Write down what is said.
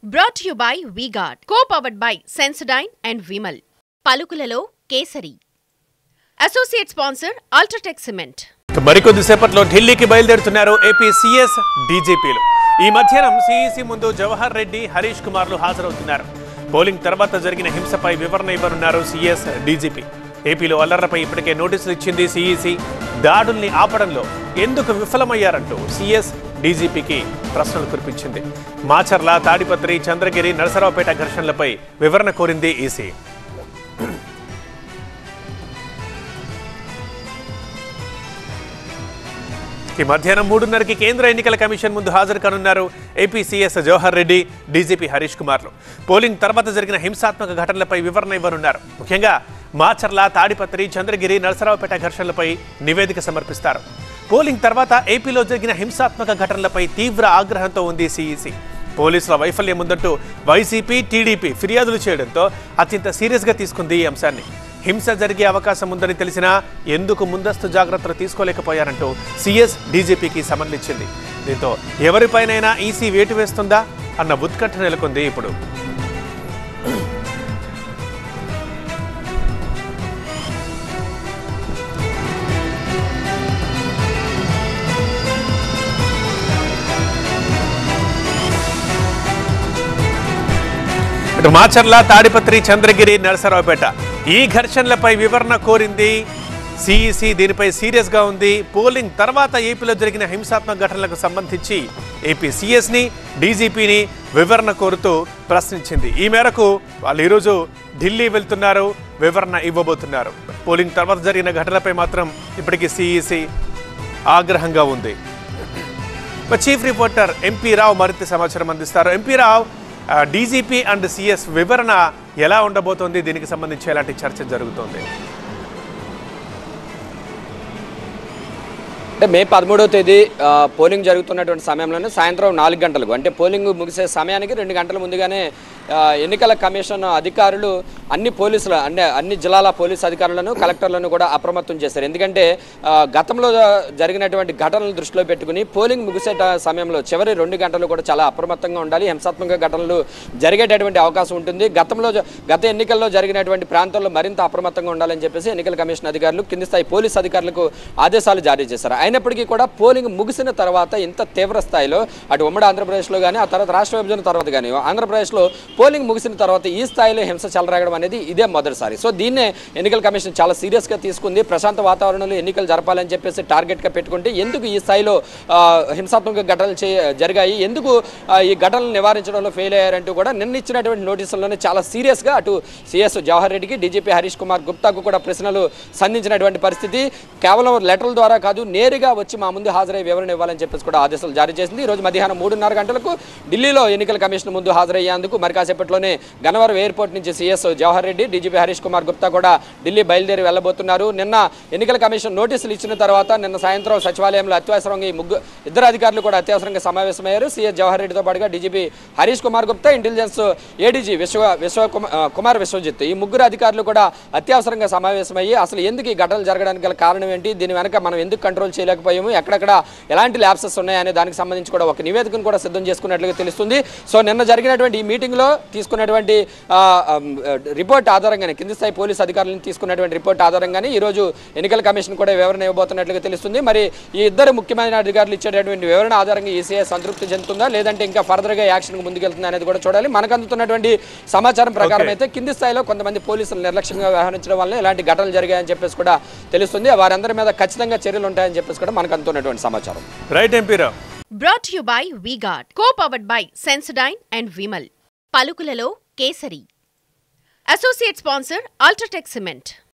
Brought you by V-Guard co powered by Sensodyne and Vimal పలుకులలో Kesari associate sponsor UltraTech cement మరికొద్ది సేపట్లో ఢిల్లీకి బయలుదేరుతున్నారు ఏపీ సీఎస్ డీజీపీలు ఈ మధ్యాహ్నం సీఈసీ ముందు జవహర్ రెడ్డి హరీష్ కుమార్లు హాజరవుతున్నారు పోలింగ్ తర్వాత జరిగిన హింసపై వివరణ ఇవ్వనున్నారు సీఎస్ డీజీపీ ఏపీలో అల్లర్లపై ఇప్పటికే నోటీసులు ఇచ్చింది సీఈసీ దాడుల్ని ఆపడంలో ఎందుకు విఫలమయ్యారంటూ సీఎస్ డీజీపీకి ప్రశ్నలు కురిపించింది మాచర్ల తాడిపత్రి చంద్రగిరి నరసరావుపేట ఘర్షణలపై వివరణ కోరింది ఈసీ ఈ మధ్యాహ్నం మూడున్నరకి కేంద్ర ఎన్నికల కమిషన్ ముందు హాజరు కానున్నారు AP CS Jawahar Reddy DGP Harish కుమార్లు పోలింగ్ తర్వాత జరిగిన హింసాత్మక ఘటనలపై వివరణ ఇవ్వనున్నారు ముఖ్యంగా మాచర్ల తాడిపత్రి చంద్రగిరి నరసరావుపేట ఘర్షణలపై నివేదిక సమర్పిస్తారు పోలింగ్ తర్వాత ఏపీలో జరిగిన హింసాత్మక ఘటనలపై తీవ్ర ఆగ్రహంతో ఉంది సీఈసీ పోలీసుల వైఫల్యం ఉందంటూ వైసీపీ టీడీపీ ఫిర్యాదులు చేయడంతో అత్యంత సీరియస్గా తీసుకుంది ఈ అంశాన్ని హింస జరిగే అవకాశం ఉందని తెలిసినా ఎందుకు ముందస్తు జాగ్రత్తలు తీసుకోలేకపోయారంటూ సీఎస్ డీజీపీకి సమన్లిచ్చింది దీంతో ఎవరిపైనైనా ఈసీ వేటు వేస్తుందా అన్న ఉత్కంఠ నెలకొంది ఇప్పుడు ఇటు మాచర్ల తాడిపత్రి చంద్రగిరి నరసరావుపేట ఈ ఘర్షణలపై వివరణ కోరింది సిఈసి దీనిపై సీరియస్ గా ఉంది పోలింగ్ తర్వాత ఏపీలో జరిగిన హింసాత్మక ఘటనలకు సంబంధించి ఏపీ సిఎస్ని డీజీపీని వివరణ కోరుతూ ప్రశ్నించింది ఈ మేరకు వాళ్ళు ఈరోజు ఢిల్లీ వెళ్తున్నారు వివరణ ఇవ్వబోతున్నారు పోలింగ్ తర్వాత జరిగిన ఘటనలపై మాత్రం ఇప్పటికీ సిఈసి ఆగ్రహంగా ఉంది మా చీఫ్ రిపోర్టర్ ఎంపీ రావు మరింత సమాచారం అందిస్తారు ఎంపీ రావు ఆ, డీజీపీ అండ్ సిఎస్ వివరణ ఎలా ఉండబోతోంది దీనికి సంబంధించి ఎలాంటి చర్చ జరుగుతోంది అంటే మే పదమూడవ తేదీ ఆ, పోలింగ్ జరుగుతున్నటువంటి సమయంలోనే సాయంత్రం నాలుగు గంటలకు అంటే పోలింగ్ ముగిసే సమయానికి రెండు గంటల ముందుగానే ఆ, ఎన్నికల కమిషన్ అధికారులు అన్ని పోలీసుల అంటే అన్ని జిల్లాల పోలీసు అధికారులను కలెక్టర్లను కూడా అప్రమత్తం చేశారు ఎందుకంటే ఆ, గతంలో జరిగినటువంటి ఘటనలు దృష్టిలో పెట్టుకుని పోలింగ్ ముగిసే ట- సమయంలో చివరి రెండు గంటలు కూడా చాలా అప్రమత్తంగా ఉండాలి హింసాత్మక ఘటనలు జరిగేటటువంటి అవకాశం ఉంటుంది గతంలో జ- గత ఎన్నికల్లో జరిగినటువంటి ప్రాంతాల్లో మరింత అప్రమత్తంగా ఉండాలని చెప్పేసి ఎన్నికల కమిషన్ అధికారులు కింది స్థాయి పోలీసు అధికారులకు ఆదేశాలు జారీ చేశారు అయినప్పటికీ కూడా పోలింగ్ ముగిసిన తర్వాత ఇంత తీవ్ర స్థాయిలో అటు ఉమ్మడి ఆంధ్రప్రదేశ్లో కానీ ఆ తర్వాత రాష్ట్ర విభజన తర్వాత కానీ ఆంధ్రప్రదేశ్లో పోలింగ్ ముగిసిన తర్వాత ఈ స్థాయిలో హింస చెలరేగడం అనేది ఇదే మొదటిసారి సో దీన్నే ఎన్నికల కమిషన్ చాలా సీరియస్గా తీసుకుంది ప్రశాంత వాతావరణంలో ఎన్నికలు జరపాలని చెప్పేసి టార్గెట్గా పెట్టుకుంటే ఎందుకు ఈ స్థాయిలో ఆ, హింసాత్మక ఘటనలు చే జరిగాయి ఎందుకు ఆ, ఈ ఘటనలు నివారించడంలో ఫెయిల్ అయ్యారంటూ కూడా నిన్న ఇచ్చినటువంటి నోటీసుల్లోనే చాలా సీరియస్గా అటు సిఎస్ జవహర్ రెడ్డికి డీజీపీ హరీష్ కుమార్ గుప్తాకు కూడా ప్రశ్నలు సంధించినటువంటి పరిస్థితి కేవలం లెటర్ల ద్వారా కాదు నేరుగా వచ్చి మా ముందు హాజరై వివరణ ఇవ్వాలని చెప్పేసి కూడా ఆదేశాలు జారీ చేసింది ఈ రోజు మధ్యాహ్నం మూడున్నర గంటలకు ఢిల్లీలో ఎన్నికల కమిషన్ ముందు హాజరయ్యేందుకు మరి కాసేపట్లోనే గన్నవరం ఎయిర్పోర్ట్ నుంచి సీఎస్ జవహర్ రెడ్డి డీజీపీ హరీష్ కుమార్ గుప్తా కూడా ఢిల్లీ బయలుదేరి వెళ్ళబోతున్నారు నిన్న ఎన్నికల కమిషన్ నోటీసులు ఇచ్చిన తర్వాత నిన్న సాయంత్రం సచివాలయంలో అత్యవసరంగా ఈ ముగ్గురు ఇద్దరు అధికారులు కూడా అత్యవసరంగా సమావేశమయ్యారు సీఎస్ జవహర్ రెడ్డితో పాటుగా DGP Harish Kumar Gupta intelligence ADG Vishwa Vishwa కుమ- ఆ, కుమార్ విశ్వజిత్ ఈ ముగ్గురు అధికారులు కూడా అత్యవసరంగా సమావేశమయ్యి అసలు ఎందుకు ఈ ఘటనలు జరగడానికి గల కారణం ఏంటి దీని వెనక మనం ఎందుకు కంట్రోల్ చేయలేకపోయాము ఎక్కడెక్కడ ఎలాంటి ల్యాబ్సెస్ ఉన్నాయనే దానికి సంబంధించి కూడా ఒక నివేదికను కూడా సిద్ధం చేసుకున్నట్లుగా తెలుస్తుంది సో నిన్న జరిగినటువంటి ఈ మీటింగ్లో తీసుకున్నటువంటి ఆ, ఆమ్, రిపోర్ట్ ఆధారంగానే కింది స్థాయి పోలీస్ అధికారులను తీసుకున్నటువంటి రిపోర్ట్ ఆధారంగానే ఈ రోజు ఎన్నికల కమిషన్ కూడా వివరణ ఇవ్వబోతున్నట్లుగా తెలుస్తుంది మరి ఈ ఇద్దరు ముఖ్యమైన అధికారులు ఇచ్చేటటువంటి వివరణ ఆధారంగా ఈసీఐ సంతృప్తి చెందుతుందా లేదంటే ఇంకా ఫర్దర్గా యాక్షన్ ముందుకెళ్తుందా అనేది కూడా చూడాలి మనకు అందుతున్నటువంటి సమాచారం ప్రకారం Okay. అయితే కింది స్థాయిలో కొంతమంది పోలీసులు నిర్లక్ష్యంగా వ్యవహరించడం వల్ల ఇలాంటి ఘటనలు జరిగాయని చెప్పేసి కూడా తెలుస్తుంది వారందరి మీద ఖచ్చితంగా చర్యలు ఉంటాయని చెప్పేసి కూడా మనకు అందుతున్నటువంటి సమాచారం right MP Rao brought you by V-Guard co powered by Sensodyne and Vimal పలుకులలో Kesari associate sponsor UltraTech cement